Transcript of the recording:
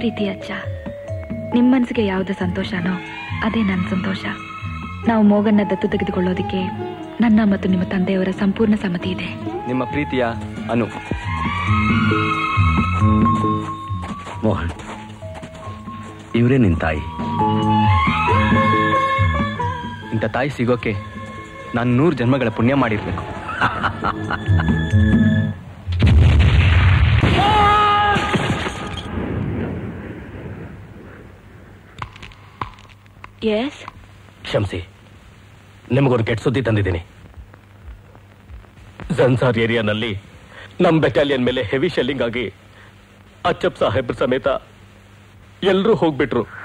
ಪ್ರೀತಿ ಅಚ್ಚ ನಿಮ್ಮ ಮನಸ್ಸಿಗೆ ಯಾವುದು ಸಂತೋಷನೋ ಅದೇ ನನ್ನ ಸಂತೋಷ ನಾವು ಮೋಗನ್ನ ದತ್ತು ತೆಗೆದುಕೊಳ್ಳೋದಕ್ಕೆ ನನ್ನ ಮತ್ತು ನಿಮ್ಮ ತಂದೆಯವರ ಸಂಪೂರ್ಣ ಸಮ್ಮತಿ ಇದೆ ನಿಮ್ಮ ಪ್ರೀತಿಯ ಅನು ಮೋಹನ್ ಇವರೇ ನಿನ್ ತಾಯಿ ಇಂಥ ತಾಯಿ ಸಿಗೋಕೆ ನಾನು ನೂರು ಜನ್ಮಗಳ ಪುಣ್ಯ ಮಾಡಿರ್ಬೇಕು ಎಸ್ ಕ್ಷಮಿಸಿ ನಿಮಗೊಂದು ಕೆಟ್ಟ ಸುದ್ದಿ ತಂದಿದ್ದೀನಿ ಜನ್ಸಾರ್ ಏರಿಯಾನಲ್ಲಿ ನಮ್ಮ ಬೆಟಾಲಿಯನ್ ಮೇಲೆ ಹೆವಿ ಶೆಲ್ಲಿಂಗ್ ಆಗಿ ಅಚ್ಚಪ್ ಸಾಹೇಬ್ರ ಸಮೇತ ಎಲ್ಲರೂ ಹೋಗ್ಬಿಟ್ರು